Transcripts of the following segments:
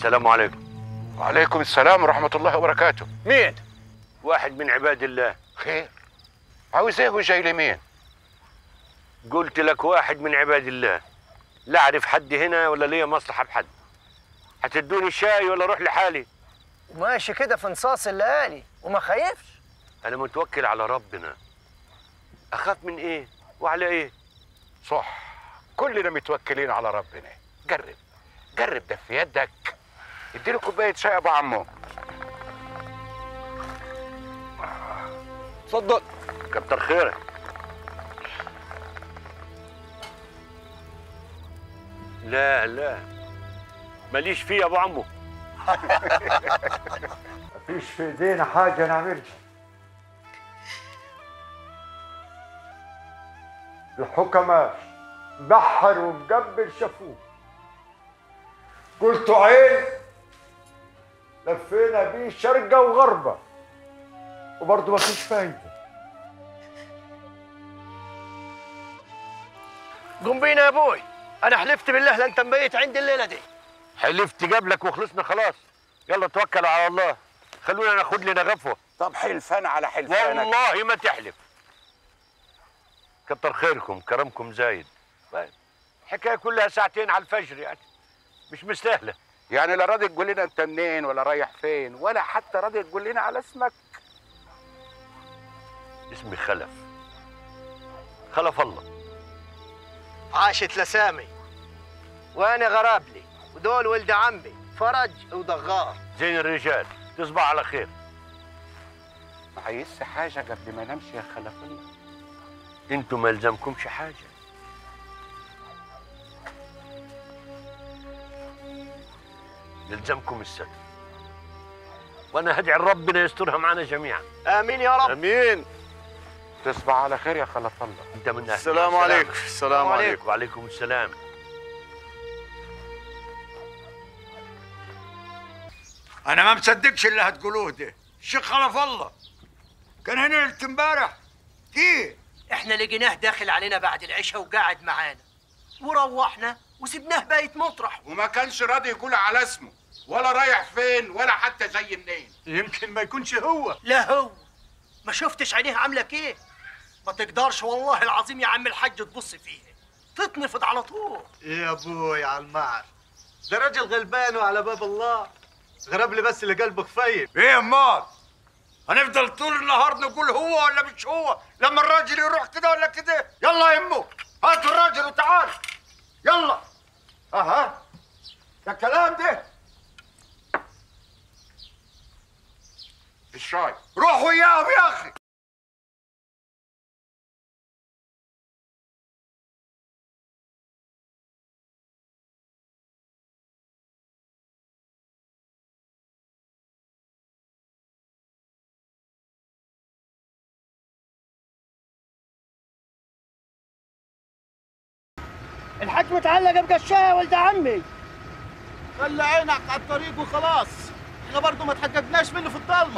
السلام عليكم وعليكم السلام ورحمة الله وبركاته مين واحد من عباد الله خير عاوز ايه وجاي لمين قلت لك واحد من عباد الله لا اعرف حد هنا ولا ليا مصلحه بحد هتدوني شاي ولا اروح لحالي وماشي كده في نصاص الليالي وما خايفش انا متوكل على ربنا اخاف من ايه وعلى ايه صح كلنا متوكلين على ربنا جرب جرب ده في يدك اديله كوباية شاي يا ابو عمو اتفضل كتر خيرك لا لا ماليش فيه يا ابو عمو مفيش في ايدينا حاجة نعملها الحكماء بحر ومجبل شافوه قلتوا عين لفينا بيه شرقة وغربة وبرضه مفيش فايدة قوم بينا يا ابوي انا حلفت بالله لا انت مبيت عندي الليله دي حلفت قبلك وخلصنا خلاص يلا توكلوا على الله خلونا ناخد لنا غفوه طب حلفان على حلفانك والله ما تحلف كتر خيركم كرمكم زايد طيب، الحكايه كلها ساعتين على الفجر يعني مش مستاهله يعني لا راضي تقول لنا انت منين ولا رايح فين ولا حتى راضي تقول لنا على اسمك اسمي خلف خلف الله عاشت لسامي وانا غرابلي ودول ولد عمي فرج وضغار زين الرجال تصبح على خير عايز حاجة قبل ما نمشي يا خلف الله انتوا ما يلزمكمش حاجه يلزمكم الستر وانا هدعي ربنا يسترها معنا جميعا امين يا رب امين تصبح على خير يا خلف الله انت من أهل السلام عليكم السلام عليكم وعليكم السلام أنا ما مصدقش اللي هتقولوه ده الشيخ خلف الله كان هنا ليلة امبارح كيف؟ احنا لقيناه داخل علينا بعد العشاء وقاعد معانا وروحنا وسبناه بايت مطرح وما كانش راضي يقول على اسمه ولا رايح فين ولا حتى جاي منين يمكن ما يكونش هو لا هو ما شفتش عينيه عامله كيه ما تقدرش والله العظيم يا عم الحاج تبص فيه تتنفض على طول يا ابوي على المعر ده راجل غلبان وعلى باب الله غرب لي بس اللي قلبه خفيف ايه امال؟ هنفضل طول النهار نقول هو ولا مش هو لما الراجل يروح كده ولا كده يلا يا امه هاتوا الراجل وتعال يلا اها ده الكلام ده الشاي روح وياهم يا اخي الحاج متعلق بقشايه يا ولد عمي خلي عينك على الطريق وخلاص احنا برضه ما تحققناش منه في الضلمه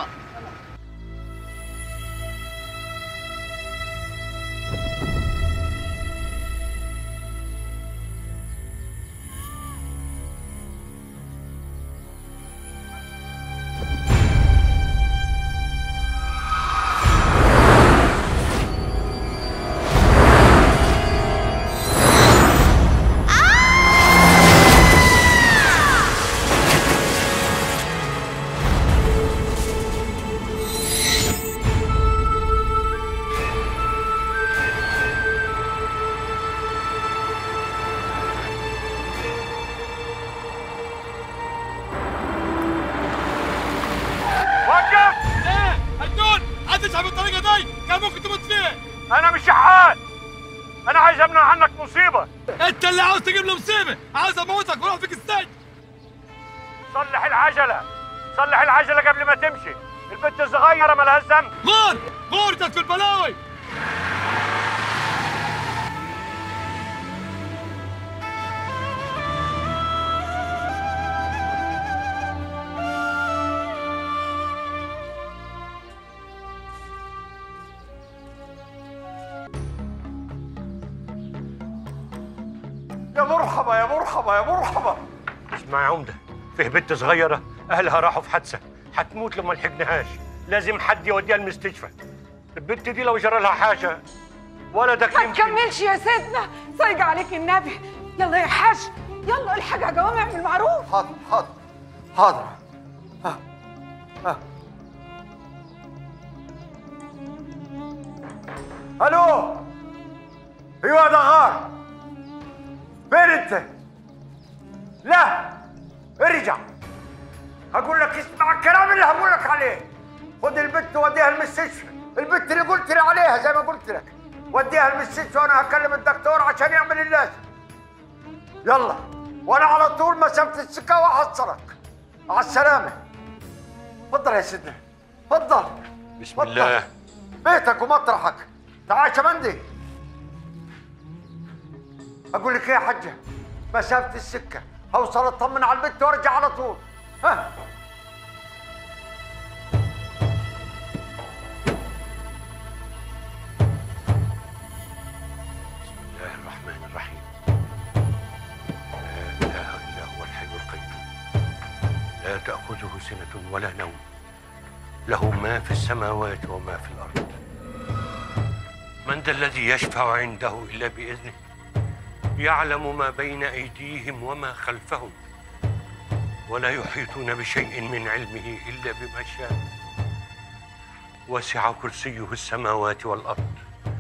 وقف ايه هتقول هتسحب بالطريقه دي كان ممكن تموت فيه انا مش شحات انا عايز امنع عنك مصيبه انت اللي عاوز تجيب له مصيبه عاوز اموتك واروح فيك السجن صلح العجله صلح العجله قبل ما تمشي البنت الصغيره مالهاش ذنب غور غور تاكل بلاوي يا مرحبا يا مرحبا يا مرحبا اسمع يا عمده فيه بنت صغيرة أهلها راحوا في حادثة هتموت لو ما لحقناهاش لازم حد يوديها المستشفى البنت دي لو جرى لها حاجة ولدك ما يمكن تكملش يا سيدنا صايق عليك النبي يلا يا حاج يلا الحاج يا جوامع بالمعروف حاضر حاضر حاضر ها ها الو ايوه دغار فين انت لا ارجع هقول لك اسمع الكلام اللي هقول لك عليه خد البنت وديها المستشفى البنت اللي قلت لي عليها زي ما قلت لك وديها المستشفى وانا هكلم الدكتور عشان يعمل اللازم يلا وانا على طول مسافه السكه وهحصلك على السلامه اتفضل يا سيدنا اتفضل بسم الله بيتك ومطرحك تعال يا شمندي اقول لك ايه يا حجه مسافه السكه هوصل اطمن على البيت وارجع على طول ها بسم الله الرحمن الرحيم لا إله إلا هو الحي القيوم لا تأخذه سنة ولا نوم له ما في السماوات وما في الأرض من ذا الذي يشفع عنده إلا بإذنه يعلم ما بين أيديهم وما خلفهم ولا يحيطون بشيء من علمه إلا بما شاء وسع كرسيه السماوات والأرض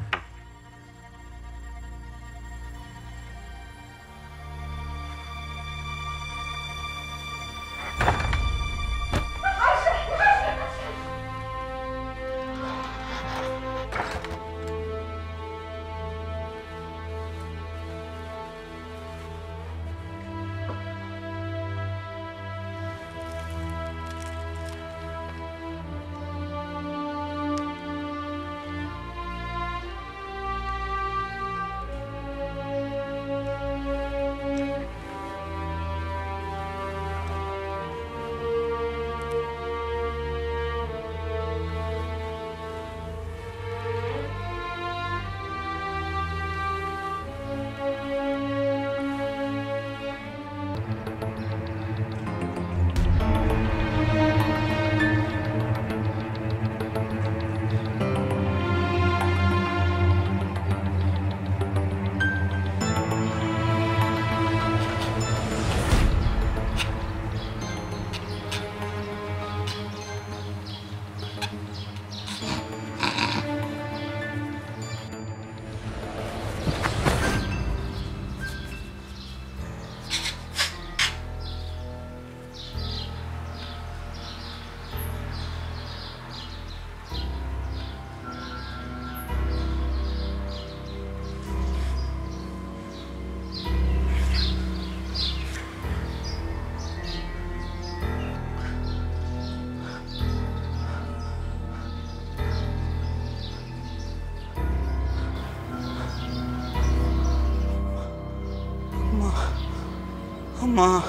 أما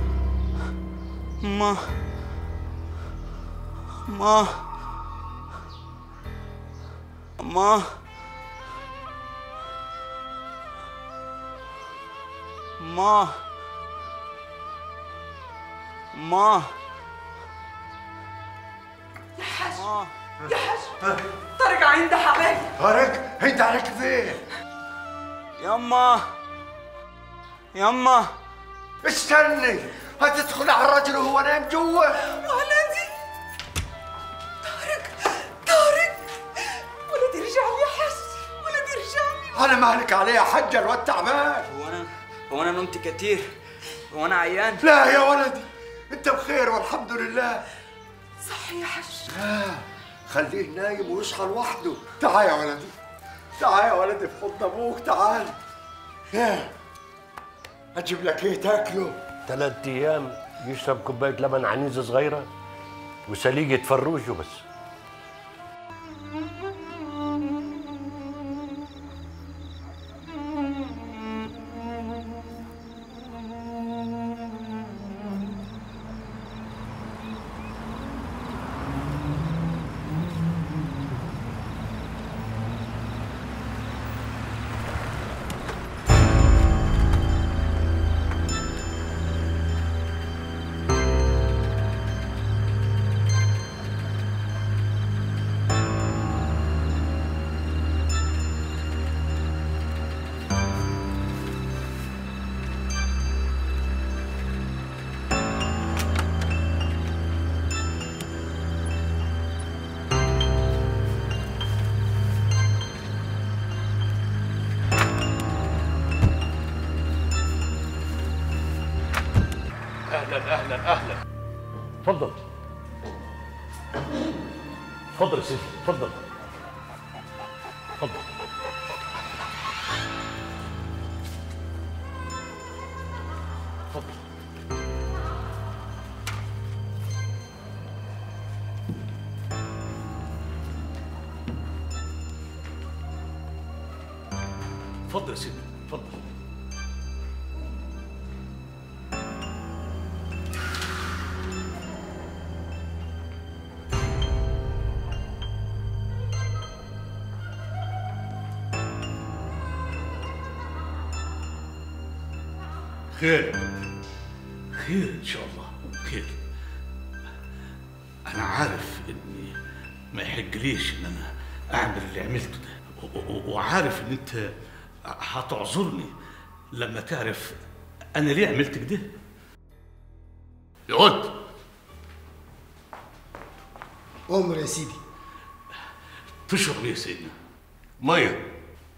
أما أما أما أما أما يا حاج يا حاج طارق عنده علي طارق انت عليك فين يما يما استني هتدخل على الرجل وهو نايم جوا ولدي طارق طارق ولدي رجع لي يا حاج ولدي رجع لي انا مالك عليه يا حجه الواد تعبان هو أنا هو أنا نمت كتير هو أنا عيان لا يا ولدي انت بخير والحمد لله صح يا حاج آه خليه نايم ويصحى لوحده تعال يا ولدي تعال يا ولدي في حضن ابوك تعال يا اجيب لك ايه تاكله ثلاث ايام يشرب كوبايه لبن عنيزه صغيره وسليقه فروج وبس اهلا اهلا اهلا اتفضل اتفضل يا سيدي اتفضل اتفضل اتفضل اتفضل يا سيدي اتفضل خير خير ان شاء الله خير انا عارف اني ما يحقليش ان انا اعمل اللي عملته ده و- و- وعارف ان انت هتعذرني لما تعرف انا ليه عملت كده يقعد أمر يا سيدي تشرب ايه يا سيدنا ميه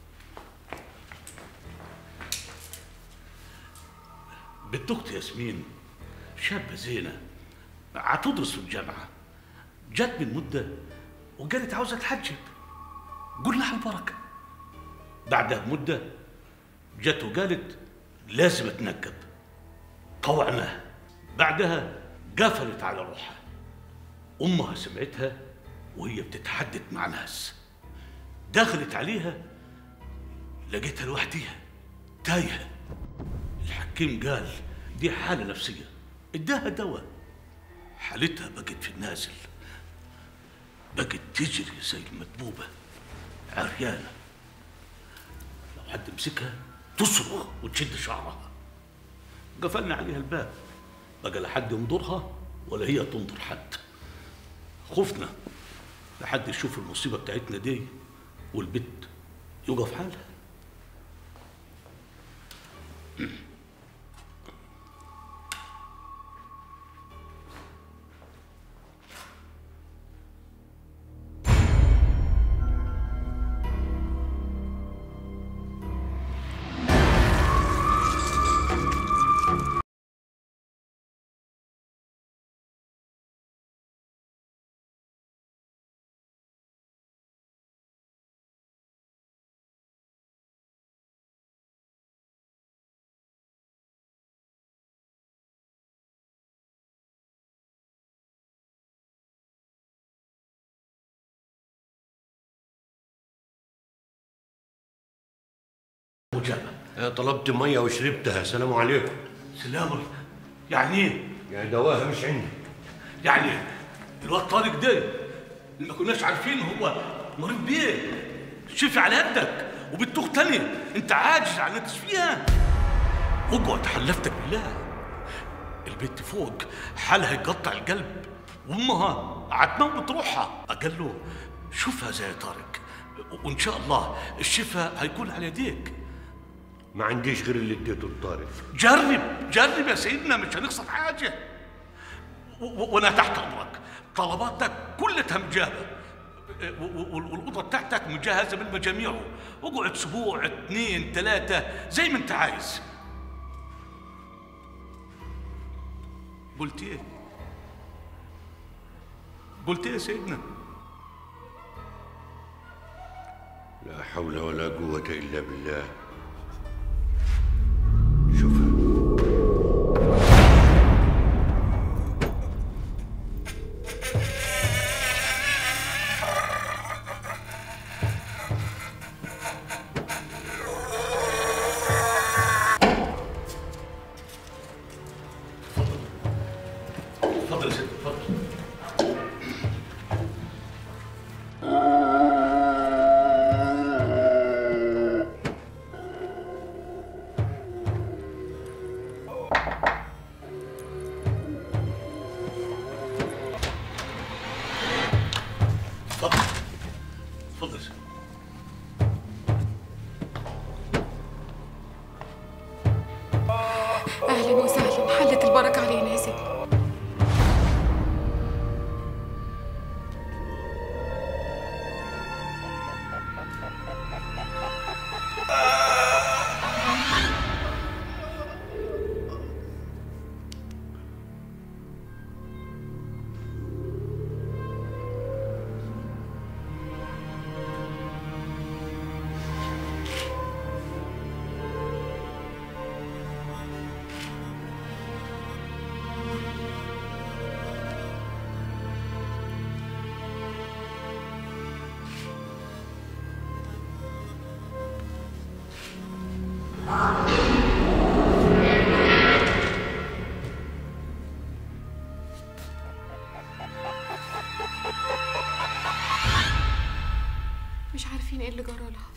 بنت اختي ياسمين شابه زينه هتدرس في الجامعه جت من مده وقالت عاوزه تحجب قول لها البركه بعدها بمده جت وقالت لازم اتنكب طوعناها بعدها قفلت على روحها امها سمعتها وهي بتتحدث مع ناس دخلت عليها لقيتها لوحديها تايهه الحكيم قال دي حاله نفسيه اداها دواء حالتها بقت في النازل بقت تجري زي المدبوبه عريانه لو حد مسكها تصرخ وتشد شعرها قفلنا عليها الباب بقى لا حد ينظرها ولا هي تنظر حد خفنا لحد يشوف المصيبه بتاعتنا دي والبت يقف حالها مجابة طلبت مية وشربتها سلام عليكم سلام يعني ايه؟ يعني دواها مش عندي يعني الواد طارق ده اللي ما كناش عارفين هو مريض بيه شفي على قدك وبتوخ تاني انت عاجز عن تشفيها اقعد حلفتك بالله البنت فوق حالها يقطع القلب وامها هتموت روحها قال له شوفها زي طارق وان شاء الله الشفاء هيكون على يديك ما عنديش غير اللي اديته لطارق جرب جرب يا سيدنا مش هنخسر حاجه و- و- وانا تحت امرك طلباتك كلها مجابه و- و- والاوضه بتاعتك مجهزه بالمجاميع اقعد اسبوع اثنين ثلاثه زي ما انت عايز قلت ايه قلت ايه يا سيدنا لا حول ولا قوة إلا بالله اتفضل يا سيدنا اتفضل اتفضل اتفضل يا سيدنا اهلا وسهلا حلت البركه علينا يا ستي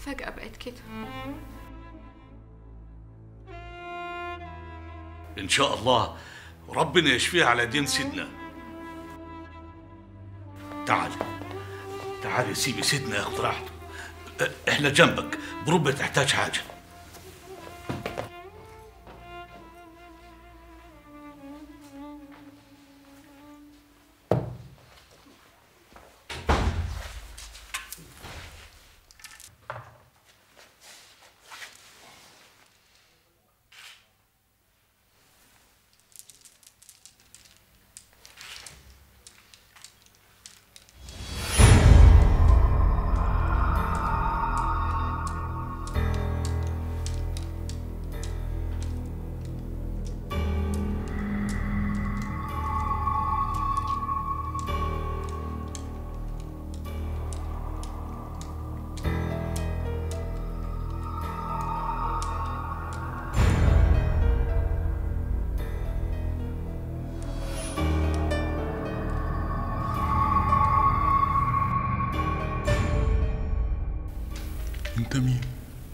فجأة بقت كده ان شاء الله ربنا يشفيها على دين سيدنا تعال تعال يا سيدي سيدنا ياخد راحته اه، احنا جنبك بربع تحتاج حاجه انت مين؟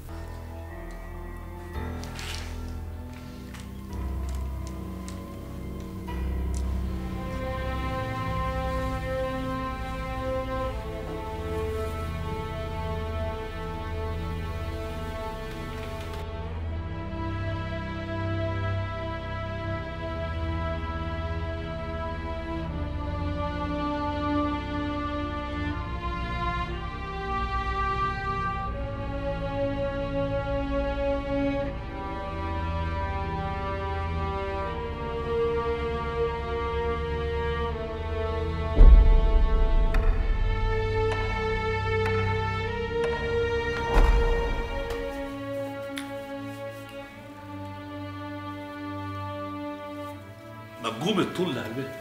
ما تقوم تطل على البيت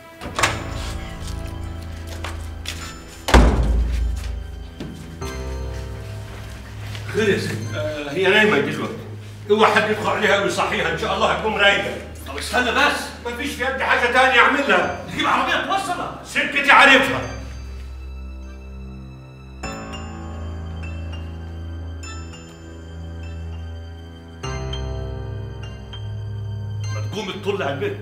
خير يا سيدي آه هي نايمه دلوقتي اوعى حد يدخل عليها ويصحيها ان شاء الله هتقوم رايقه طب استنى بس مفيش في يدي حاجه تانية اعملها تجيب عربيه توصلها سكتي عارفها ما تقوم تطل على البيت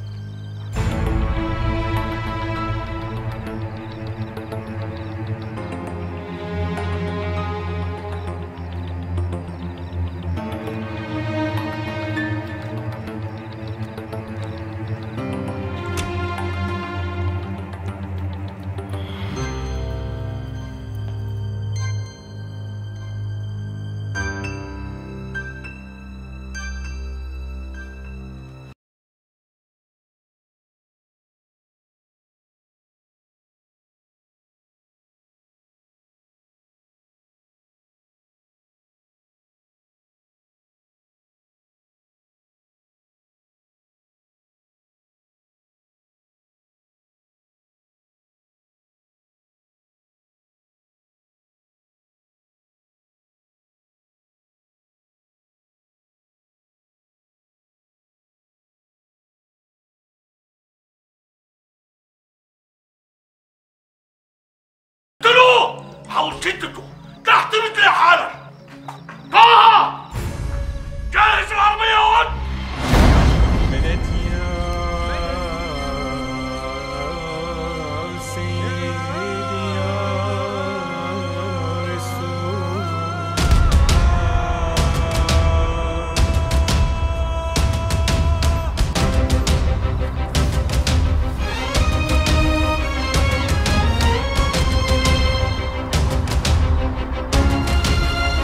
قتلوه حاول تشدته تحت رجلي حالك طه جهز العربية يا ولد يا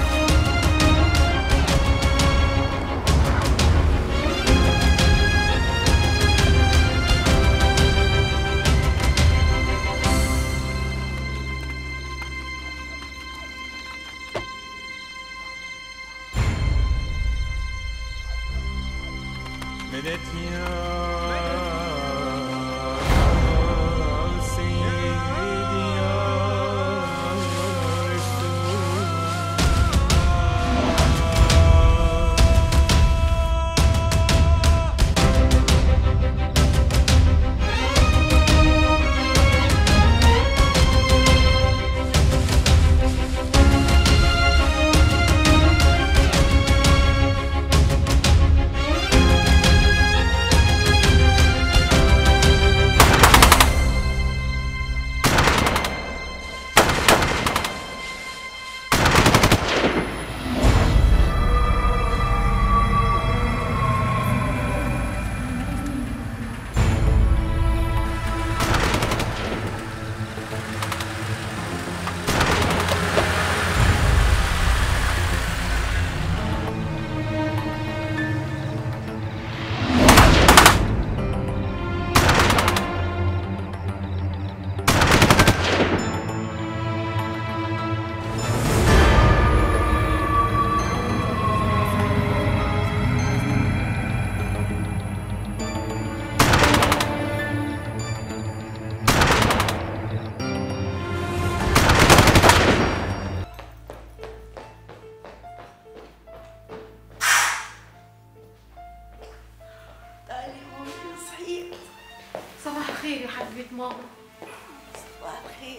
صباح الخير يا حبيبة ماما صباح الخير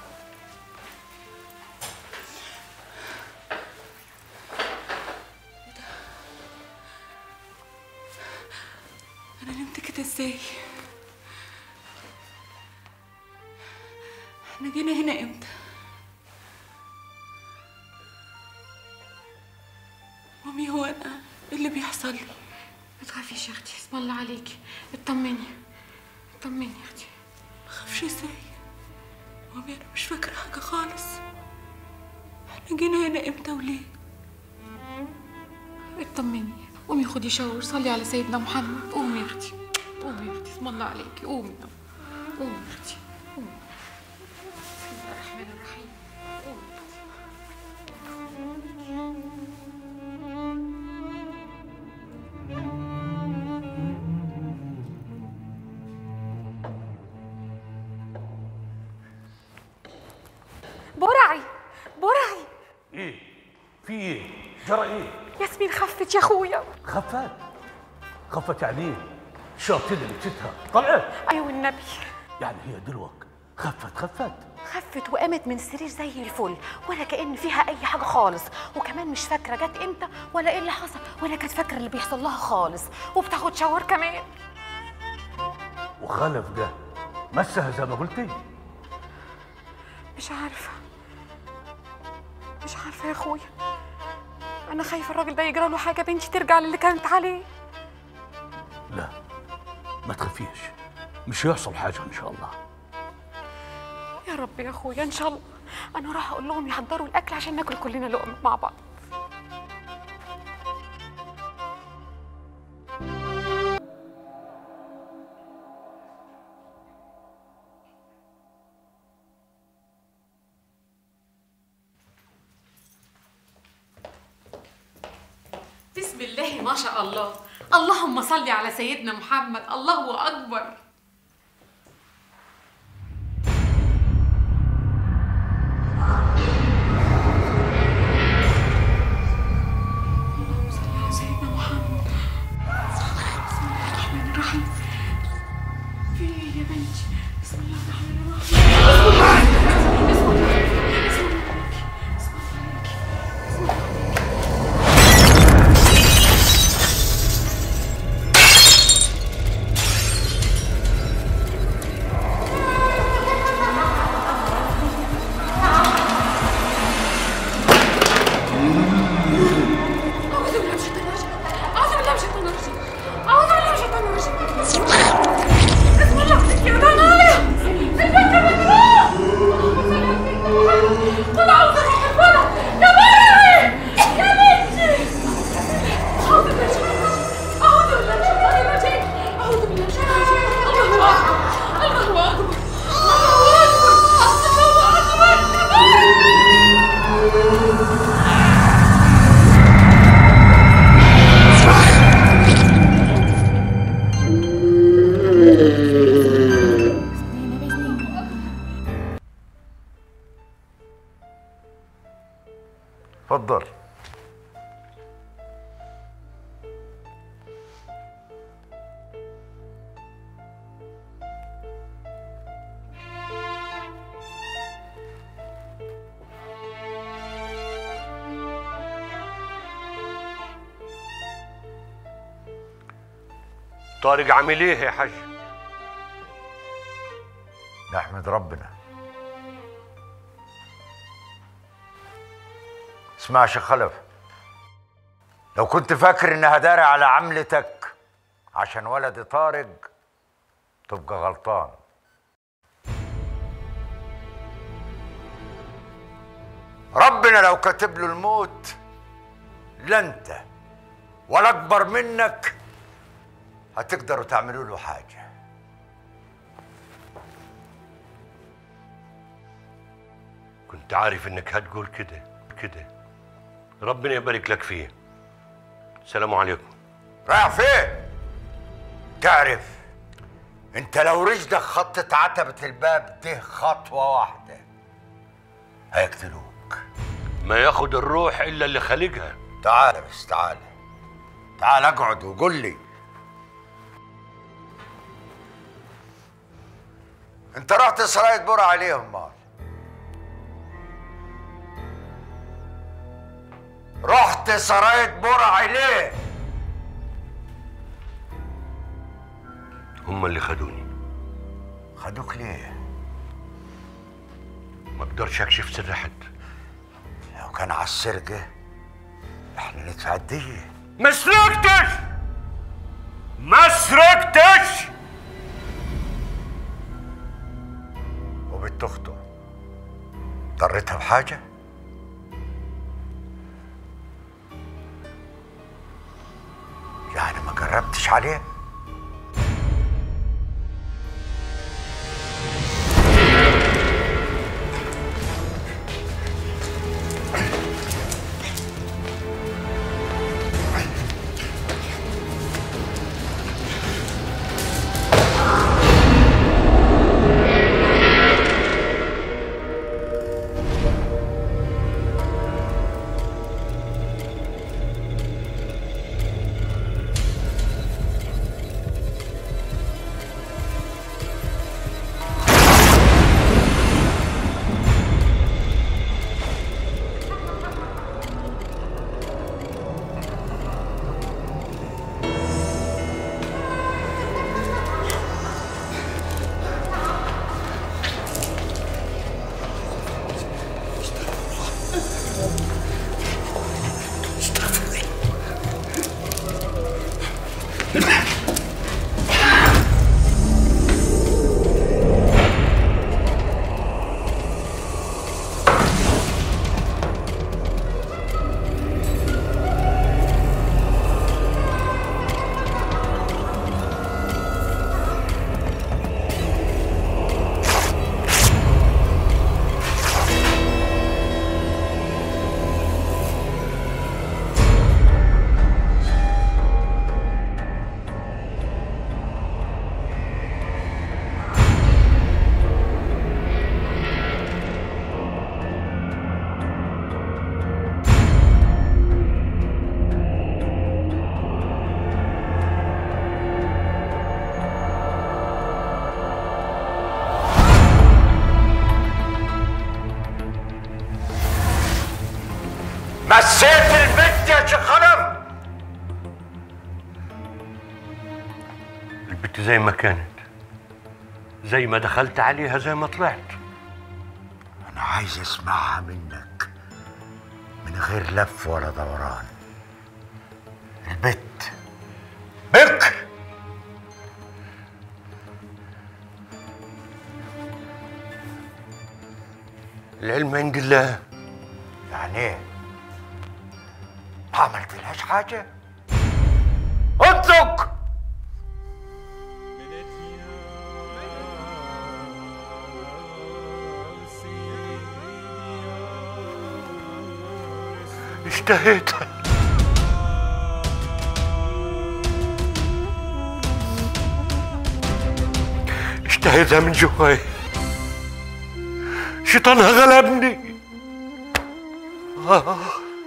أنا نمت كده إزاي؟ احنا جينا هنا امتى؟ مامي هو أنا إيه اللي بيحصل لي؟ ما تخافيش يا أختي اسم الله عليكي اطمني اطمني يا أختي ما أخافش إزاي؟ مامي أنا مش فاكرة حاجة خالص احنا جينا هنا امتى وليه؟ اطمني قومي خدي شاور صلي على سيدنا محمد قومي يا اختي قومي يا اختي اسم الله عليكي قومي قومي يا اختي قومي بسم الله الرحمن الرحيم قومي يا اختي برعي برعي ايه في ايه جرى ايه ياسمين خفت يا اخويا خفت خفت يعني ايه الشياطين اللي بتتها طلعت ايوه النبي يعني هي دلوك خفت خفت خفت وقامت من السرير زي الفل ولا كأن فيها أي حاجة خالص وكمان مش فاكرة جت إمتى ولا إيه اللي حصل ولا كانت فاكرة اللي بيحصل لها خالص وبتاخد شاور كمان وخلف ده مسها زي ما قلتي مش عارفة مش عارفة يا اخويا أنا خايفة الراجل ده يجرى له حاجة بنتي ترجع للي كانت عليه لا ما تخافيش مش هيحصل حاجه ان شاء الله يا رب يا اخويا ان شاء الله انا راح اقول لهم يحضروا الاكل عشان ناكل كلنا لقمه مع بعض بسم الله ما شاء الله اللهم صل على سيدنا محمد الله أكبر اللهم صل على سيدنا محمد بسم الله الرحمن الرحيم في ايه يا بنتي بسم الله الرحمن الرحيم بسم الله بسم الله بسم الله بسم الله بسم الله أعوذ بالله من الشيطان الرجيم أعوذ بالله من الشيطان الرجيم أعوذ بالله من الشيطان الرجيم بسم الله يا ضنايا البنت مجنون قل أعوذ برب الفلق يا مريم يا بنتي أعوذ بالله من الشيطان الرجيم أعوذ بالله من الشيطان الرجيم أعوذ بالله من الشيطان الرجيم الله أكبر الله أكبر الله أكبر الله أكبر يا مريم اتفضل طارق عامل ايه يا حاج نحمد ربنا اسمع يا شيخ خلف لو كنت فاكر انها داري على عملتك عشان ولدي طارق تبقى غلطان ربنا لو كاتب له الموت لا انت ولا اكبر منك هتقدروا تعملوا له حاجه كنت عارف انك هتقول كده كده ربنا يبارك لك فيه السلام عليكم رايح فين؟ تعرف انت لو رجلك خطت عتبة الباب ده خطوة واحدة هيقتلوك ما ياخد الروح الا اللي خالقها تعال بس تعال تعال اقعد وقول لي انت رحت سراية بور عليهم مال رحت سراية بور عليه هم اللي خدوني خدوك ليه؟ ما اقدرش اكشف سر حد لو كان على السرقة احنا ندفع الدية ما سرقتش ما سرقتش وبنت اخته ضرتها بحاجة؟ يعني ما قربتش عليه؟ مسيت البنت يا شيخ خلف البت زي ما كانت زي ما دخلت عليها زي ما طلعت انا عايز اسمعها منك من غير لف ولا دوران البت بك العلم عند الله يعني ايه ما عملت لهاش حاجه انطق اشتهيت اشتهيتها من جواي شيطانها غلبني آه.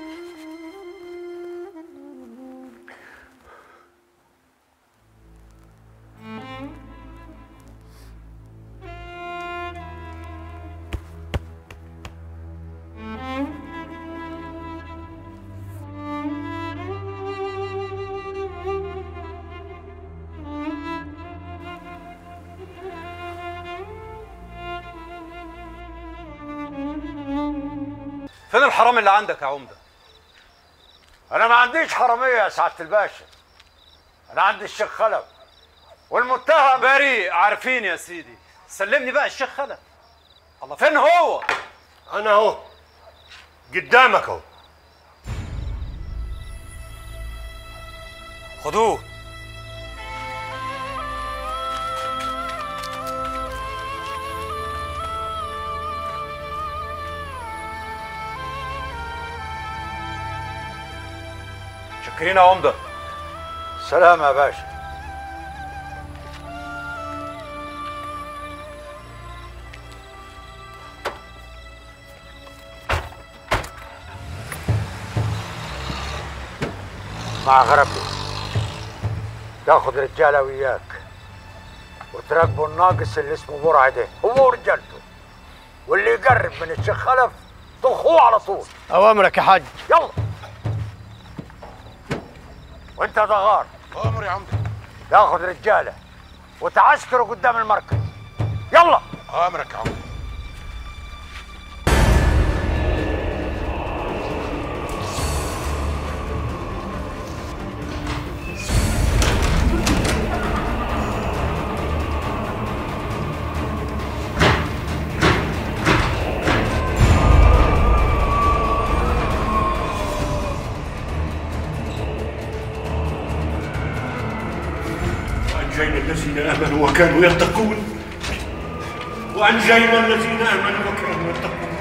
فين الحرام اللي عندك يا عمده انا ما عنديش حراميه يا سعاده الباشا انا عندي الشيخ خلف والمتهم بريء عارفين يا سيدي سلمني بقى الشيخ خلف الله فين هو انا اهو قدامك اهو خدوه شكرين يا عمده سلام يا باشا مع غربي تاخذ رجاله وياك وتراقبوا الناقص اللي اسمه برعه ده هو ورجالته واللي يقرب من الشيخ خلف طخوه على طول اوامرك يا حاج يلا وانت يا دغار امر يا عمدة تاخذ رجاله وتعسكروا قدام المركز يلا امرك يا عمدة وأنجينا الذين آمنوا وكانوا يتقون وأنجينا الذين آمنوا وكانوا يتقون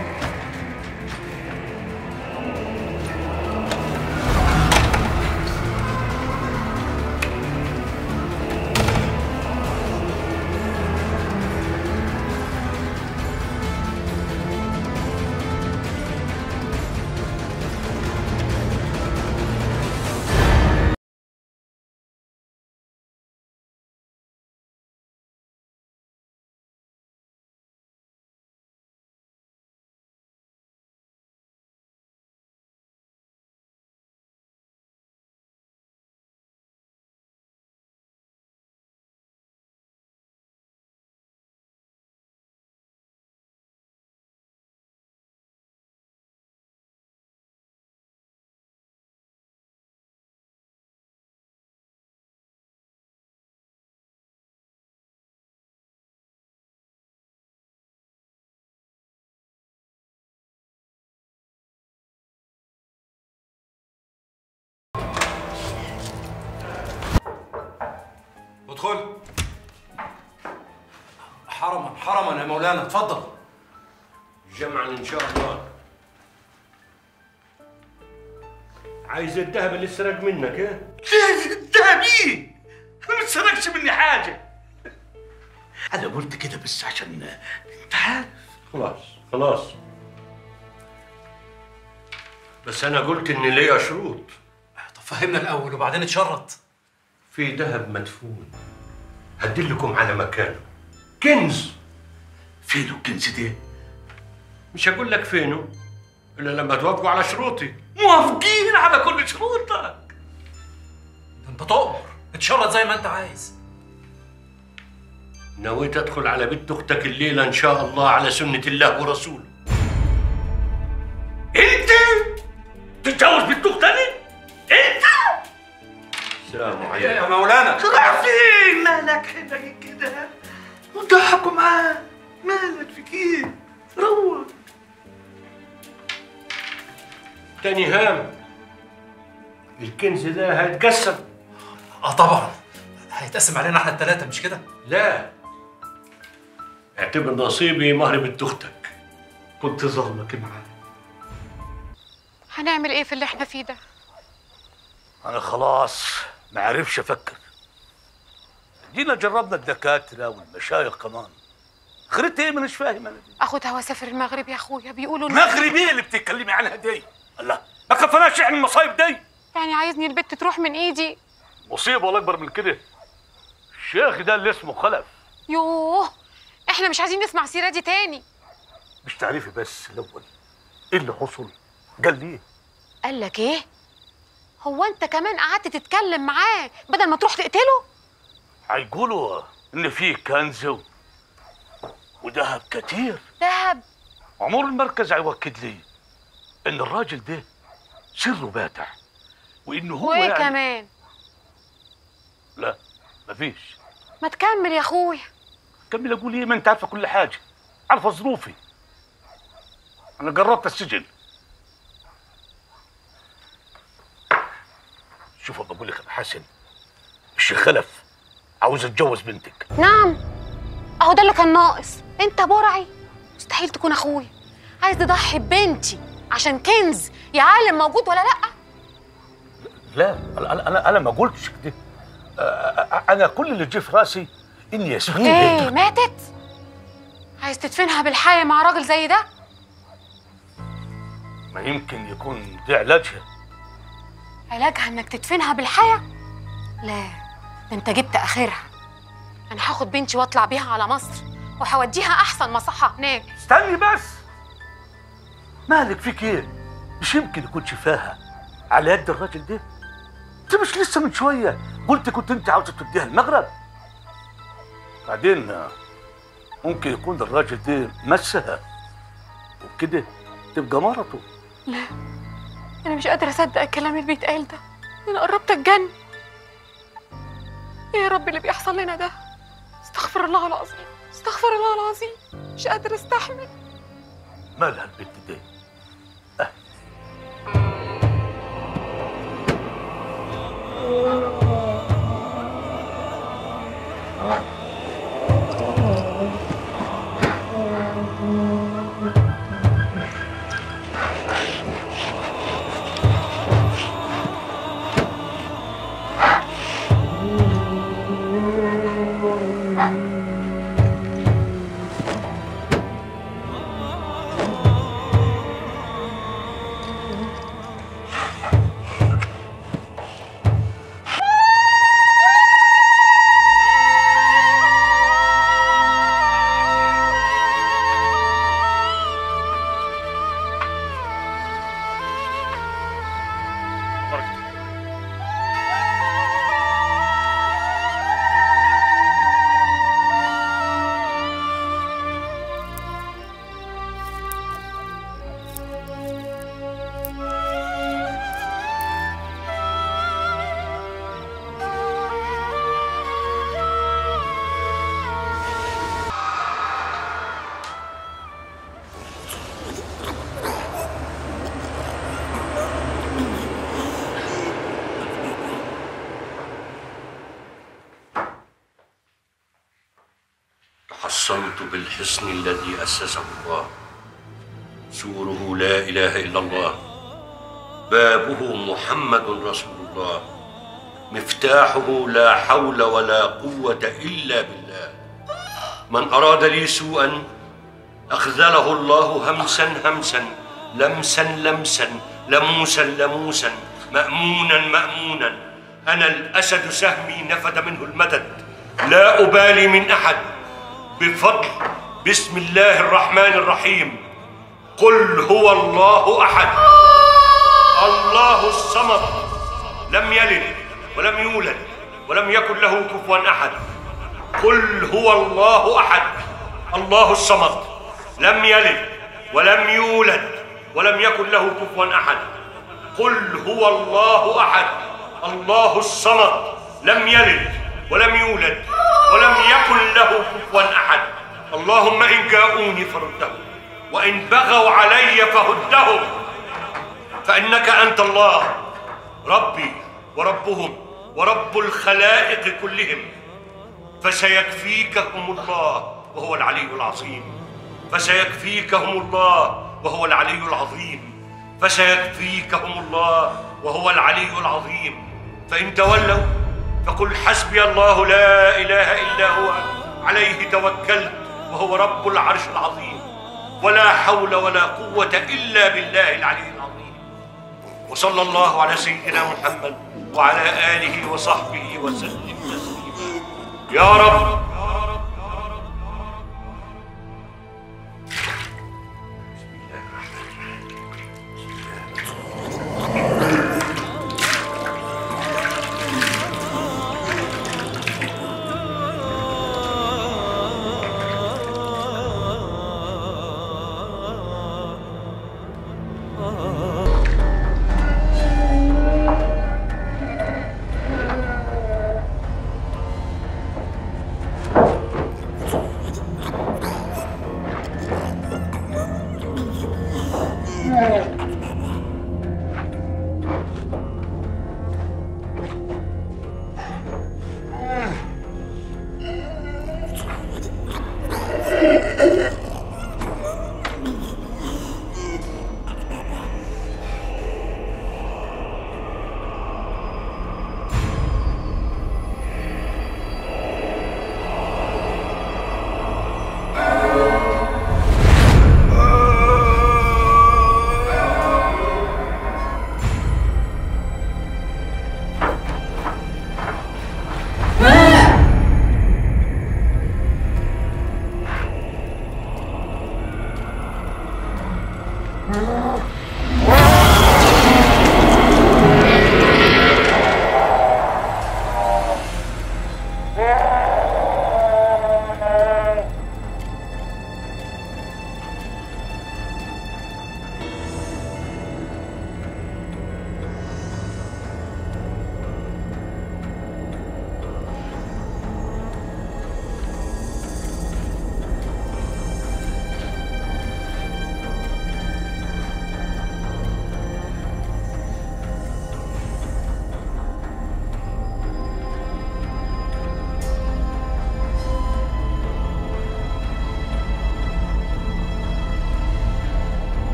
ادخل حرما حرما يا مولانا اتفضل جمعا ان شاء الله عايز الذهب اللي سرق منك ايه؟ الذهب ايه؟ ما تسرقش مني حاجة أنا قلت كده بس عشان أنت عارف خلاص خلاص بس انا قلت ان ليا شروط طب فهمنا الاول وبعدين اتشرط في ذهب مدفون هدلكم على مكانه كنز فينه الكنز ده؟ مش هقول لك فينه الا لما توافقوا على شروطي موافقين على كل شروطك انت تؤمر اتشرط زي ما انت عايز نويت ادخل على بنت اختك الليله ان شاء الله على سنه الله ورسوله أنت تتجوز بنت أختني؟ أنت؟ السلام يا عليكم مولانا راح فين؟ مالك هنا كده؟ وضحكوا معاه مالك في كده؟ روح تاني هام الكنز ده هيتقسم اه طبعا هيتقسم علينا احنا الثلاثه مش كده لا اعتبر نصيبي مهر بنت اختك كنت ظلمك معاه هنعمل ايه في اللي احنا فيه ده أنا خلاص ما عرفش أفكر جينا جربنا الدكاترة والمشايخ كمان خريت إيه مانيش فاهم أنا دي اخدها واسافر المغرب يا اخويا بيقولوا إن- مغرب إيه اللي بتتكلمي عنها دي؟ الله ما كفناش إحنا المصايب دي يعني عايزني البت تروح من ايدي مصيبة ولا أكبر من كده الشيخ ده اللي اسمه خلف يوه احنا مش عايزين نسمع السيره دي تاني مش تعرفي بس الأول إيه اللي حصل؟ قال لي إيه؟ قال لك ايه هو انت كمان قعدت تتكلم معاه بدل ما تروح تقتله هيقولوا إن فيه كنز و- وذهب كتير دهب عمور المركز هيوكد لي إن الراجل ده سره باتع وإنه هو وايه يعني كمان لا مفيش ما تكمل يا اخويا كمل اقول ايه ما انت عارفه كل حاجه عارفه ظروفي انا جربت السجن شوف بقول لك يا أبو حسن الشيخ خلف عاوز اتجوز بنتك نعم اهو ده اللي كان ناقص انت برعي مستحيل تكون اخويا عايز تضحي ببنتي عشان كنز يا عالم موجود ولا لا لا انا انا انا ما قلتش كده آه، آه، انا كل اللي جه في راسي ان ياسمين ايه بنتك ماتت عايز تدفنها بالحياة مع راجل زي ده ما يمكن يكون ده علاجها علاجها انك تدفنها بالحياة لا ده انت جبت اخرها انا هاخد بنتي واطلع بيها على مصر وهوديها احسن مصحه هناك استني بس مالك فيك ايه مش يمكن يكون شفاها على يد الراجل ده انت مش لسه من شويه قلت كنت انت عاوزه توديها المغرب بعدين ممكن يكون الراجل ده مسها وبكده تبقى مرته لا انا مش قادره اصدق الكلام اللي بيتقال ده انا قربت اتجن ايه يا رب اللي بيحصل لنا ده استغفر الله العظيم استغفر الله العظيم مش قادره استحمل مالها البنت دي تحصنت بالحصن الذي أسسه الله سوره لا إله إلا الله بابه محمد رسول الله مفتاحه لا حول ولا قوة إلا بالله من أراد لي سوءا أخذله الله همسا همسا لمسا لمسا لموسا لموسا مأمونا مأمونا أنا الأسد سهمي نفد منه المدد لا أبالي من أحد بفضل بسم الله الرحمن الرحيم قل هو الله احد الله الصمد لم يلد ولم يولد ولم يكن له كفوا احد قل هو الله احد الله الصمد لم يلد ولم يولد ولم يكن له كفوا احد قل هو الله احد الله الصمد لم يلد ولم يولد ولم يكن له كفوا احد اللهم ان جاءوني فردهم وان بغوا علي فهدهم فانك انت الله ربي وربهم ورب الخلائق كلهم فسيكفيكهم الله وهو العلي العظيم فسيكفيكهم الله وهو العلي العظيم فسيكفيكهم الله وهو العلي العظيم فان تولوا فقل حسبي الله لا اله الا هو عليه توكلت وهو رب العرش العظيم ولا حول ولا قوه الا بالله العلي العظيم وصلى الله على سيدنا محمد وعلى اله وصحبه وسلم تسليما يا رب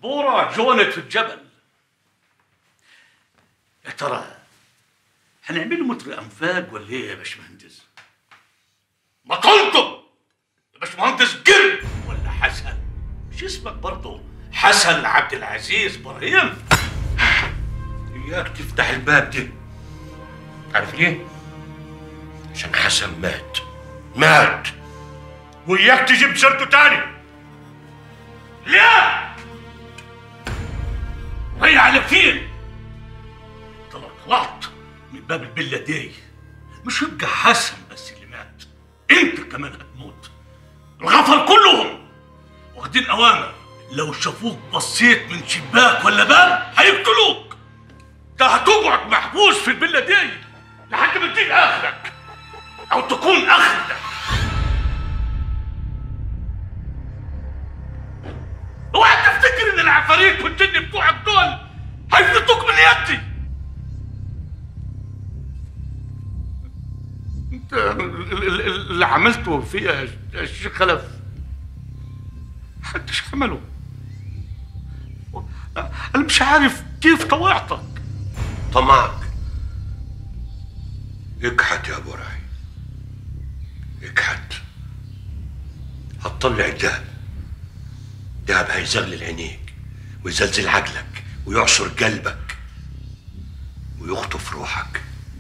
دبورة جونت في الجبل يا ترى هنعمله متر انفاق ولا ايه يا باشمهندس؟ ما قلتم يا باشمهندس قرد ولا حسن مش اسمك برضه حسن عبد العزيز ابراهيم اياك تفتح الباب ده عارف ليه؟ عشان حسن مات مات وإياك تجيب سيرته تاني ليه؟ ريح على فين؟ طلع طلعت من باب الفيلا دي مش يبقى حسن بس اللي مات انت كمان هتموت الغفر كلهم واخدين اوامر لو شافوك بصيت من شباك ولا باب هيقتلوك ده هتقعد محبوس في الفيلا دي لحد ما تجيب اخرك او تكون اخرك اوعى تفتكر ان العفاريت والجن بتوعك دول هيفلتوك من يدي انت ال- ال- ال- اللي عملته فيها يا الشيخ خلف محدش عمله انا مش عارف كيف طوعتك طمعك اكحت يا ابو راعي اكحت هتطلع الدهب دهب هيزغلل عينيك ويزلزل عقلك ويعصر قلبك ويخطف روحك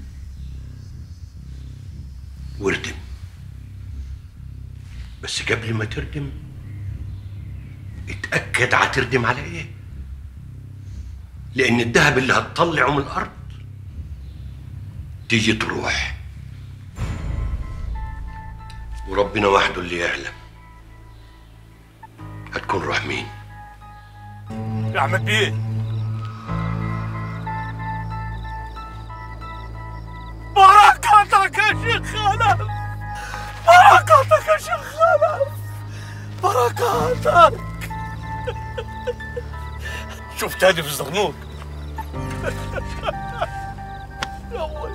واردم بس قبل ما تردم اتأكد هتردم على ايه لأن الذهب اللي هتطلعه من الأرض تيجي تروح وربنا وحده اللي يعلم هتكون روح مين يا احمد بيه بركاتك يا شيخ خلف بركاتك يا شيخ خلف بركاتك شوف تاني في الزغنوط يا ابوي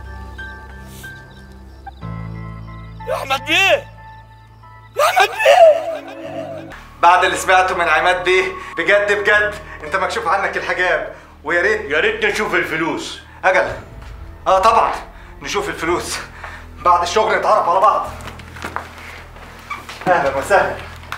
يا احمد بيه يا احمد بيه بعد اللي سمعته من عماد بيه بجد بجد انت مكشوف عنك الحجاب ويا ريت يا ريت نشوف الفلوس اجل اه طبعا نشوف الفلوس بعد الشغل نتعرف على بعض اهلا وسهلا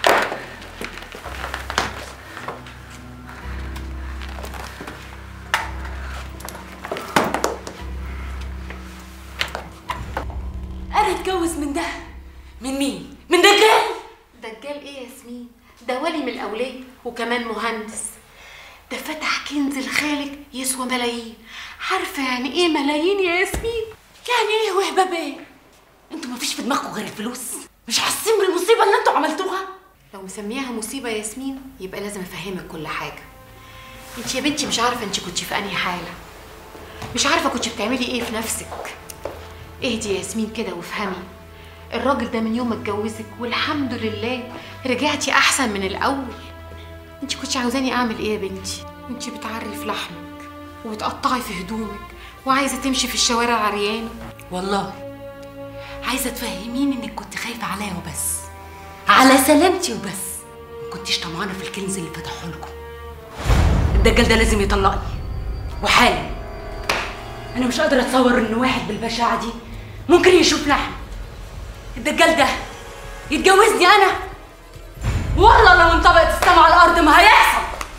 انا اتجوز من ده من مين من دجال دجال ايه يا ياسمين ده ولي من الاولياء وكمان مهندس ده فتح كنز لخالك يسوى ملايين عارفه يعني ايه ملايين يا ياسمين يعني ايه وهبه بيه انتوا مفيش في دماغكم غير الفلوس مش حاسين بالمصيبه اللي انتوا عملتوها لو مسمياها مصيبه يا ياسمين يبقى لازم افهمك كل حاجه انت يا بنتي مش عارفه انت كنت في انهي حاله مش عارفه كنت بتعملي ايه في نفسك اهدي يا ياسمين كده وافهمي الراجل ده من يوم ما اتجوزك والحمد لله رجعتي احسن من الاول انت كنت عاوزاني اعمل ايه يا بنتي انت بتعري في لحمك وبتقطعي في هدومك وعايزه تمشي في الشوارع عريانه والله عايزه تفهميني انك كنت خايفه عليا وبس على سلامتي وبس ما كنتيش طمعانه في الكنز اللي فتحه لكم الدجال ده لازم يطلقني وحالا انا مش قادره اتصور ان واحد بالبشاعه دي ممكن يشوف لحم الدجال ده يتجوزني انا والله لو انطبقت السما على الارض ما هيحصل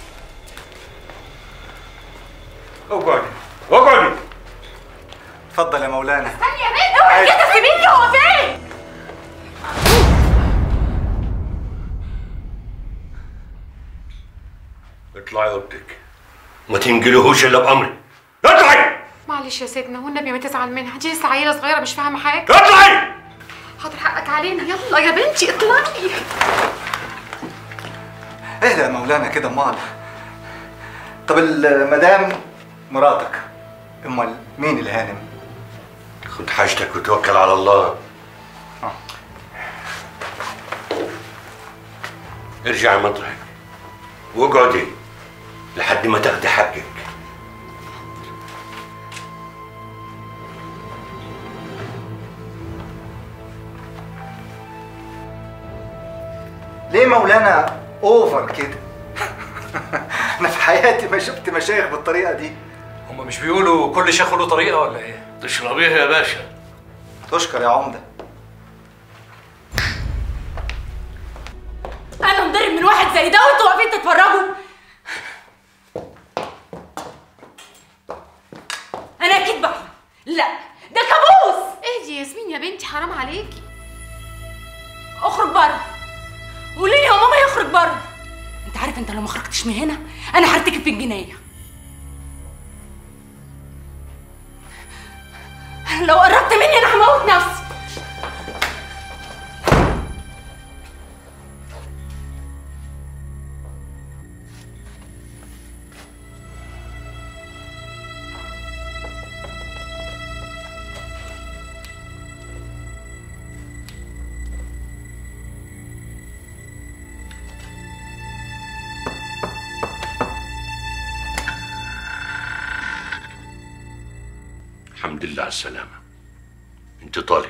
اقعدي اقعدي اتفضل يا مولانا استني يا بنت اوعي كده سيبيني هو فين اطلعي اوضتك ما تنجلهوش الا بامري اطلعي معلش يا سيدنا والنبي ما تزعل منها دي لسه عيله صغيره مش فاهمه حاجه اطلعي حاضر حقك علينا يلا يا بنتي اطلعي اهدى يا مولانا كده امال طب المدام مراتك امال مين الهانم خد حاجتك وتوكل على الله ارجعي مطرحك واقعدي لحد ما تاخدي حقك ليه مولانا اوفر كده انا في حياتي ما شفت مشايخ بالطريقه دي هم مش بيقولوا كل شيخ له طريقه ولا ايه؟ تشرب ايه يا باشا؟ تشكر يا عمده انا مضرب من واحد زي ده وانتوا واقفين تتفرجوا انا اكيد بحلم لا ده كابوس اهدي يا ياسمين يا بنتي حرام عليكي اخرج بره قولي لي يا ماما يخرج بره انت عارف انت لو ما خرجتش من هنا انا هرتكب في الجنايه لو قربت مني انا هموت نفسي الحمد لله على السلامة انت طالب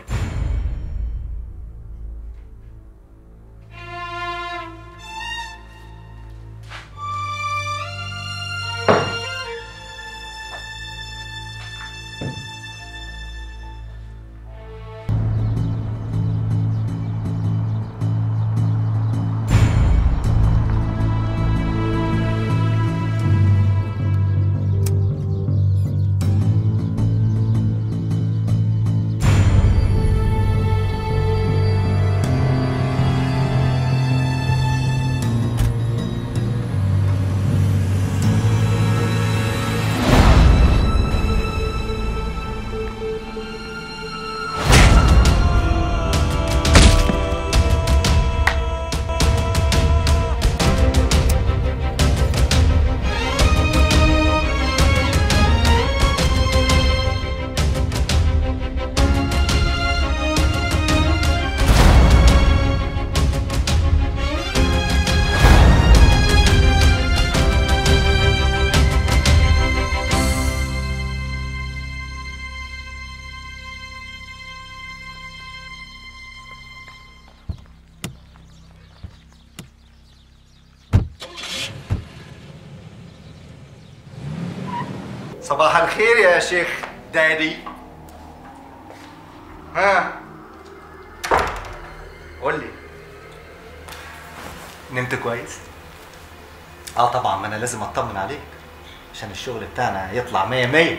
صباح الخير يا شيخ دادي ها قول لي نمت كويس اه طبعا ما انا لازم اطمن عليك عشان الشغل بتاعنا يطلع مية مية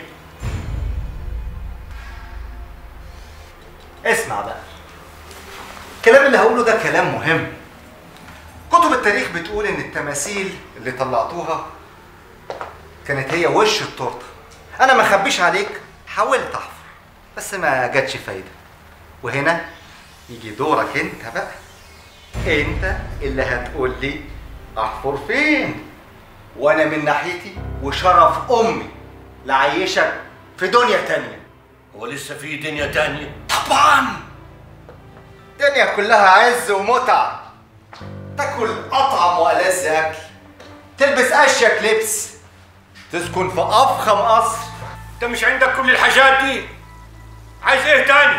اسمع بقى الكلام اللي هقوله ده كلام مهم كتب التاريخ بتقول ان التماثيل اللي طلعتوها كانت هي وش التورته انا ما اخبيش عليك حاولت احفر بس ما جاتش فايده وهنا يجي دورك انت بقى انت اللي هتقول لي احفر فين وانا من ناحيتي وشرف امي لعيشك في دنيا تانية هو لسه في دنيا تانية طبعا دنيا كلها عز ومتعة تاكل اطعم والذ اكل تلبس اشيك لبس تسكن في افخم قصر انت مش عندك كل الحاجات دي عايز ايه تاني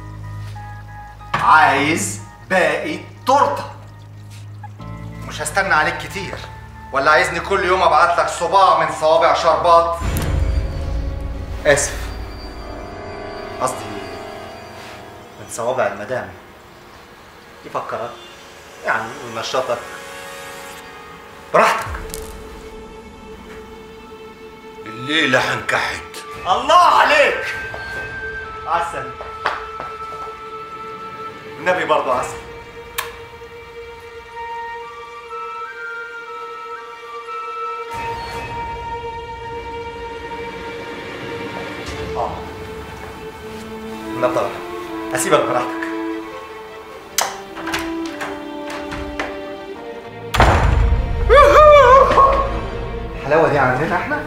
عايز باقي التورته مش هستنى عليك كتير ولا عايزني كل يوم ابعت لك صباع من صوابع شربات اسف قصدي من صوابع المدام يفكرك يعني ينشطك براحتك الليلة هنكحت الله عليك عسل النبي برضه عسل اه نطر اسيبك براحتك الحلاوه دي عندنا احنا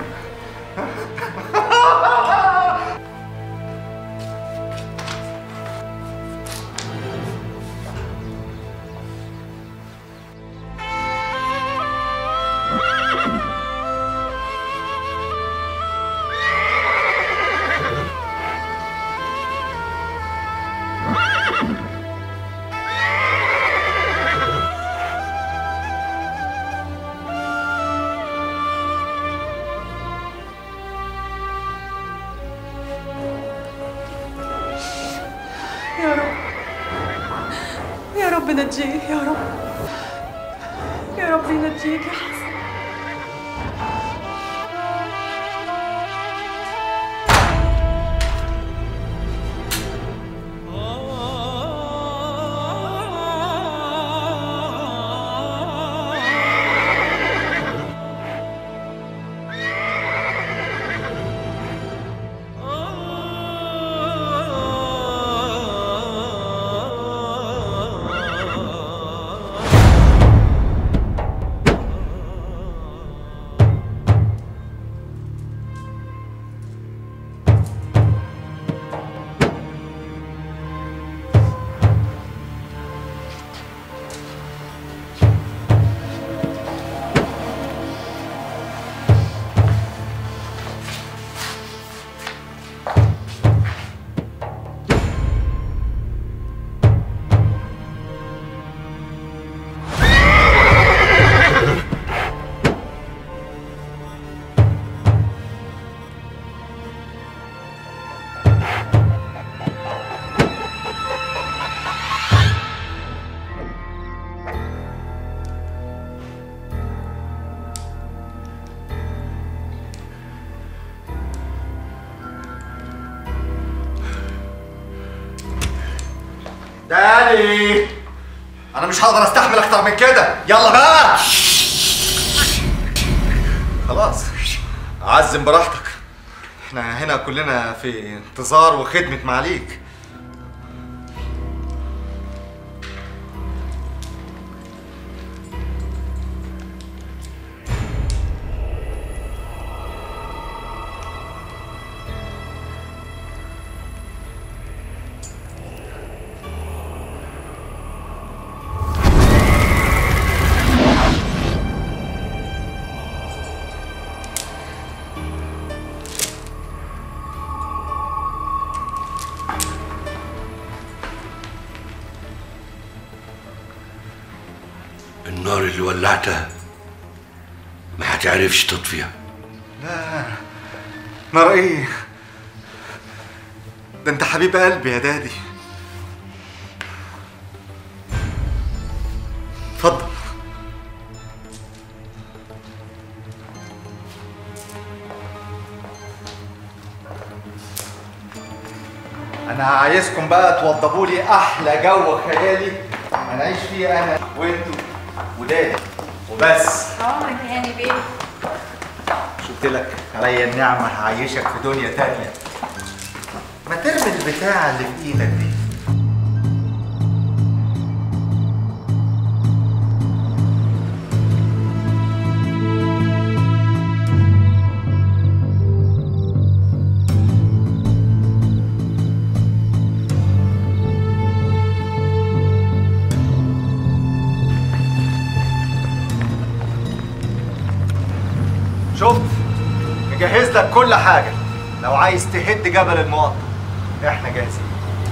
رب نجيك يا رب يا رب ينجيك يا حسن داني انا مش هقدر استحمل اكتر من كده يلا بقى خلاص عزم براحتك احنا هنا كلنا في انتظار وخدمة معاليك النار اللي ولعتها ما هتعرفش تطفيها لا نار ايه ده انت حبيب قلبي يا دادي اتفضل انا عايزكم بقى توضبوا لي احلى جو خيالي هنعيش فيه انا وانتوا ودادي وبس عمرك يا هاني بيه قلت لك عليا النعمة هعيشك في دنيا تانية ما ترمي البتاعة اللي في ايدك دي شفت مجهز لك كل حاجة لو عايز تهد جبل المقطم احنا جاهزين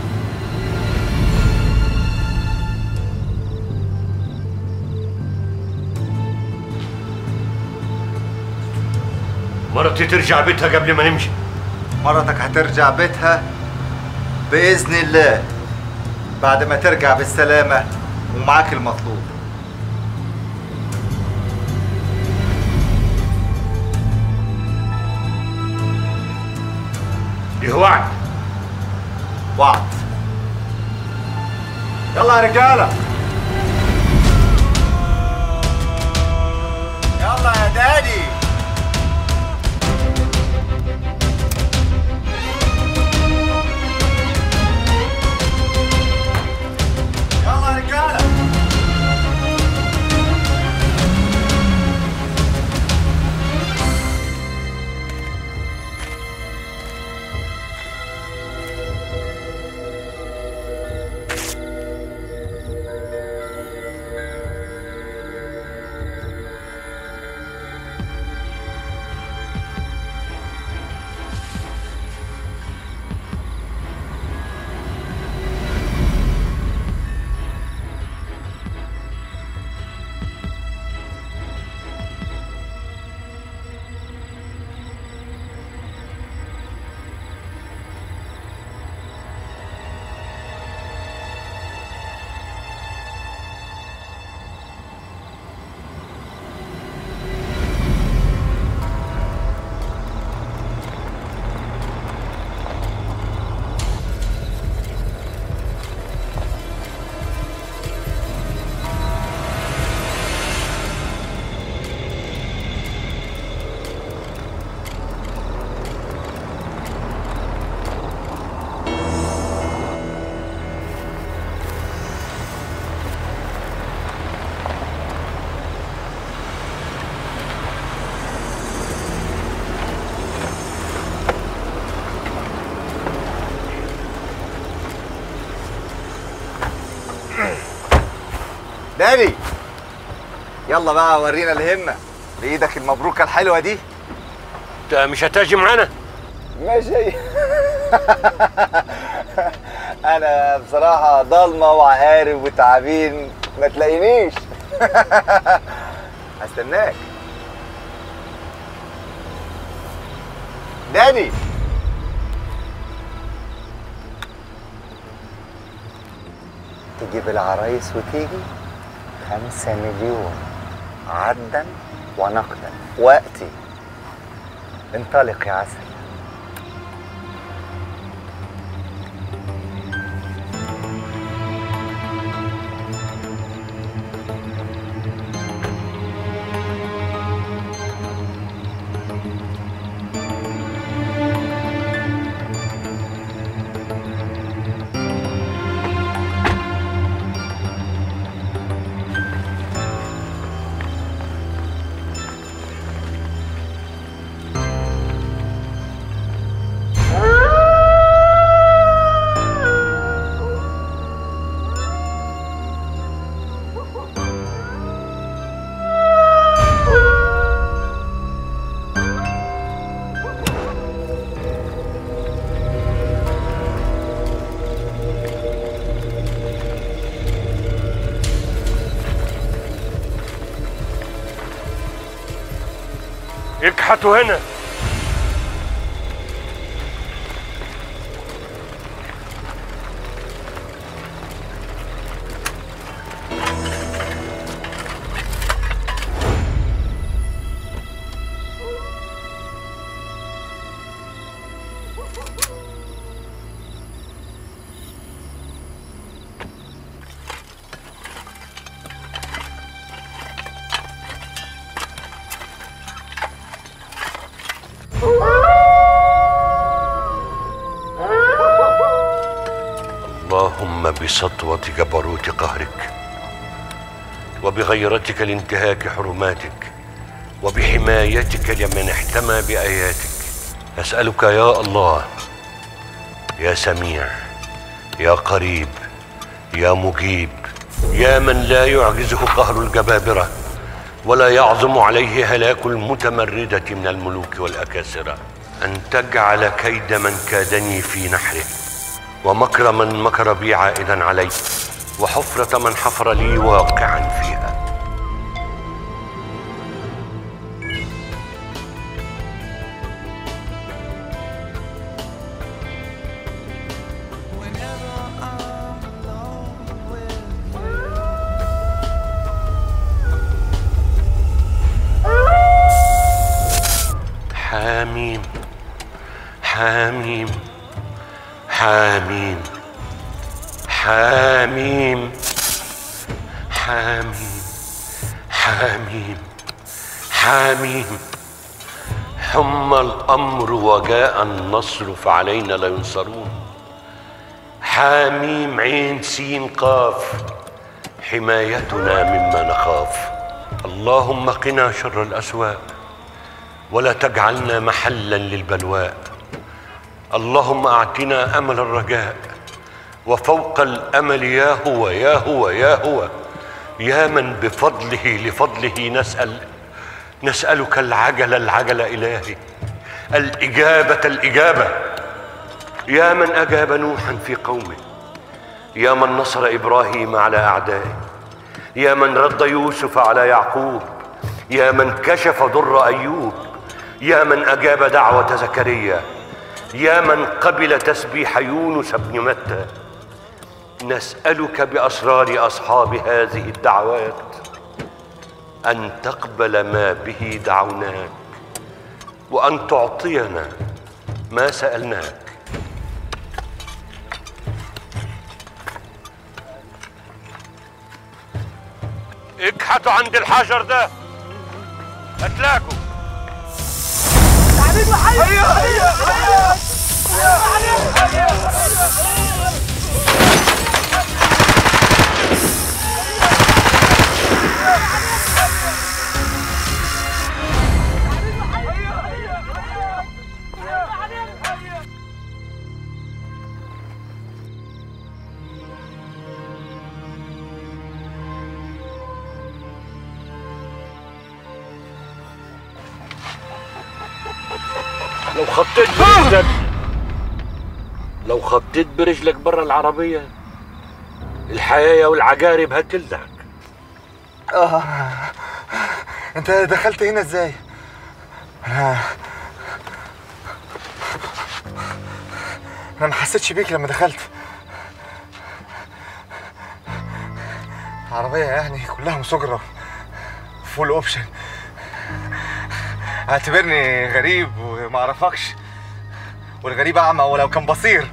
مرتي ترجع بيتها قبل ما نمشي مرتك هترجع بيتها بإذن الله بعد ما ترجع بالسلامة ومعاك المطلوب دي وعد وعد يلا يا رجالة يلا يا دادي يلا يا رجالة داني يلا بقى ورينا الهمة بإيدك المبروكة الحلوة دي انت مش هتاجي معانا ماشي أنا بصراحة ضلمة وعقارب وتعابين ما تلاقينيش هستناك داني تجيب العرايس وتيجي خمسة مليون عدا ونقدا وقتي انطلق يا عسل اكحتوا هنا اللهم بسطوة جبروت قهرك وبغيرتك لانتهاك حرماتك وبحمايتك لمن احتمى بآياتك أسألك يا الله يا سميع يا قريب يا مجيب يا من لا يعجزه قهر الجبابرة ولا يعظم عليه هلاك المتمردة من الملوك والأكاسرة أن تجعل كيد من كادني في نحره ومكر من مكر بي عائدا علي وحفرة من حفر لي واقعا فيها حاميم حاميم حاميم حاميم حاميم حاميم حاميم حم الأمر وجاء النصر فعلينا لا ينصرون حاميم عين سين قاف حمايتنا مما نخاف اللهم قنا شر الأسواء ولا تجعلنا محلا للبلواء اللهم اعطنا امل الرجاء وفوق الامل يا هو يا هو يا هو يا من بفضله لفضله نسال نسالك العجل العجل الهي الاجابه الاجابه يا من اجاب نوحا في قومه يا من نصر ابراهيم على اعدائه يا من رد يوسف على يعقوب يا من كشف ضر ايوب يا من اجاب دعوه زكريا يا من قبل تسبيح يونس بن متى نسالك باسرار اصحاب هذه الدعوات ان تقبل ما به دعوناك وان تعطينا ما سالناك اكحتوا عند الحجر ده هتلاقوا تعبين وحي هيا هيا هيا لو خطيت برجلك لو خطيت برجلك برا العربية الحياة والعقارب هتلدعك آه. انت دخلت هنا ازاي؟ انا انا ما حسيتش بيك لما دخلت عربية يعني كلها مسجرة فول اوبشن اعتبرني غريب وما اعرفكش والغريب اعمى ولو كان بصير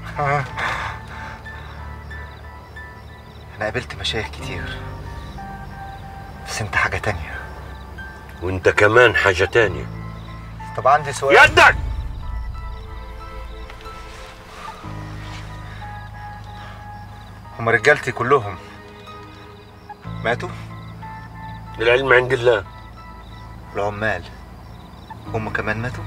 انا قابلت مشايخ كتير بس انت حاجة تانية وانت كمان حاجة تانية طب عندي سؤال يدك هم رجالتي كلهم ماتوا؟ العلم عند الله العمال هم كمان ماتوا؟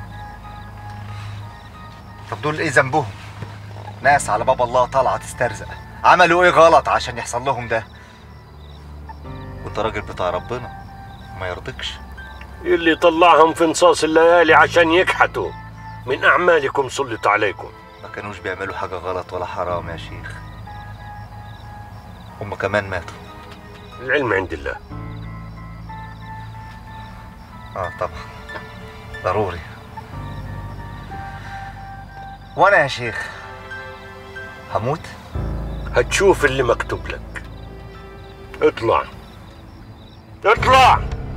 طب دول ايه ذنبهم؟ ناس على باب الله طالعة تسترزق عملوا ايه غلط عشان يحصل لهم ده؟ وانت راجل بتاع ربنا ما يرضيكش اللي طلعهم في نصاص الليالي عشان يكحتوا من أعمالكم سلط عليكم ما كانوش بيعملوا حاجة غلط ولا حرام يا شيخ هم كمان ماتوا العلم عند الله اه طبعا ضروري وانا يا شيخ هموت هتشوف اللي مكتوب لك اطلع اطلع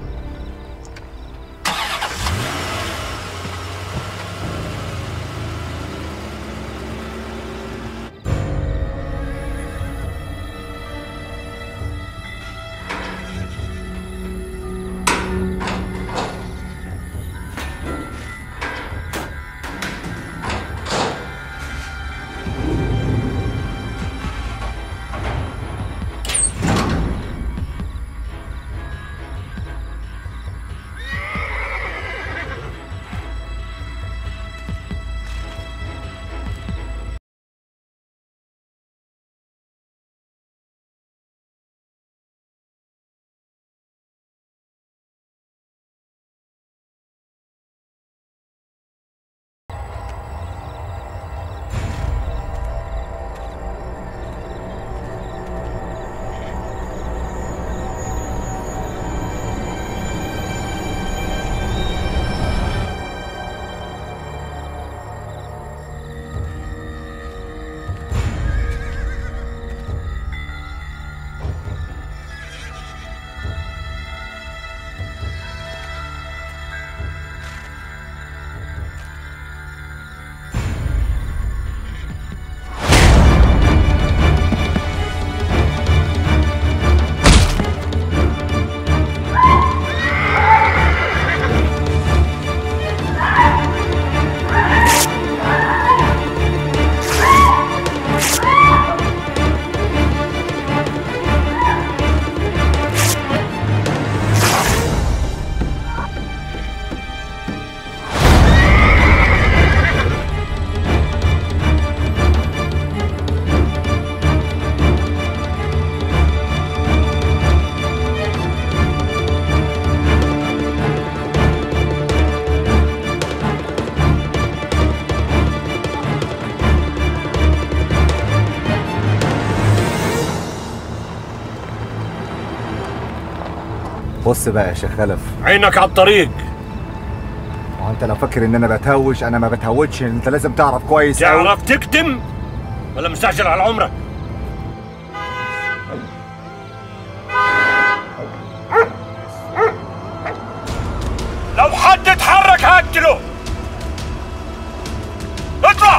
بص بقى يا شيخ خلف عينك على الطريق هو انت لو فاكر ان انا بتهوش انا ما بتهوتش انت لازم تعرف كويس أوي. تعرف تكتم ولا مستعجل على عمرك لو حد اتحرك هقتله اطلع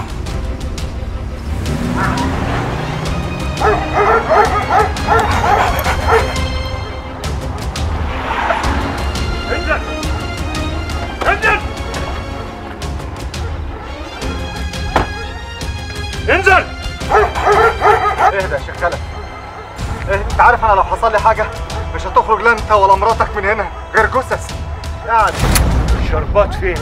انزل انزل انزل اهدى يا شيخ خلف اهدى انت عارف انا لو حصل لي حاجه مش هتخرج لا انت ولا مراتك من هنا غير جثث يعني الشربات فين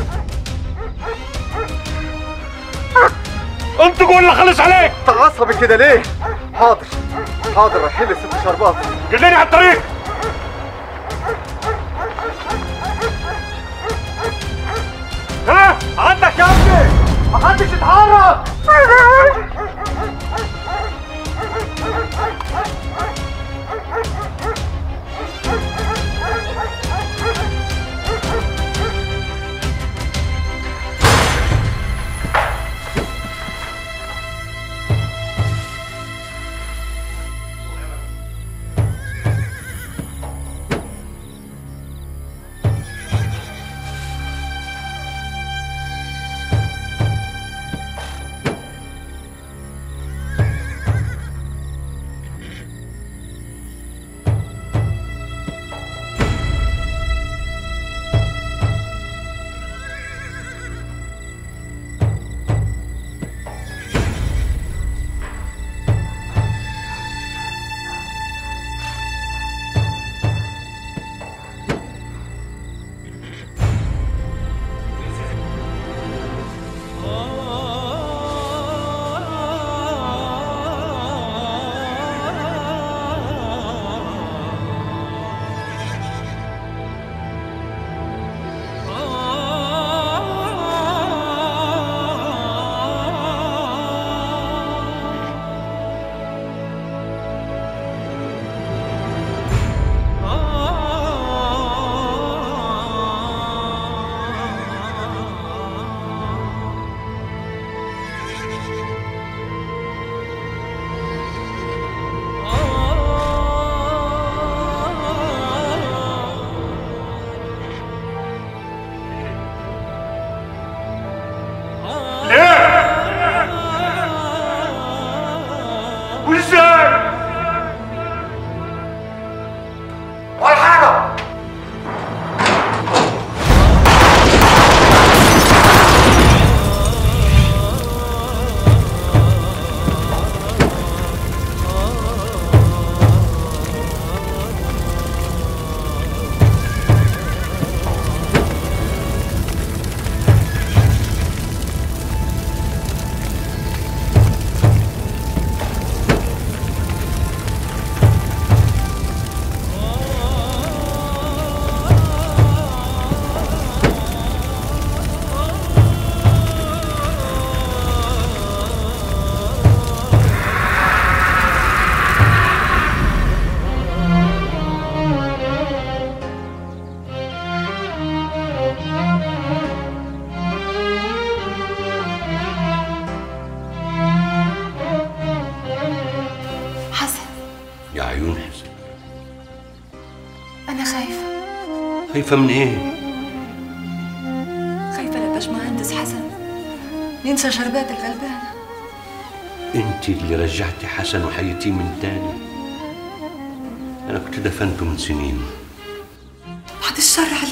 انت قول اللي خلص عليك انت عصبي كده ليه حاضر حاضر رايحين لست شربات دلني على الطريق ها عندك يا محدش يتحرك وازاي؟ ولا حاجة حسن يا عيون حسن أنا خايفة خايفة من ايه؟ خايفة لا باشمهندس حسن ينسى شربات الغلبانة انت اللي رجعتي حسن وحيتيه من تاني انا كنت دفنته من سنين بعد الشر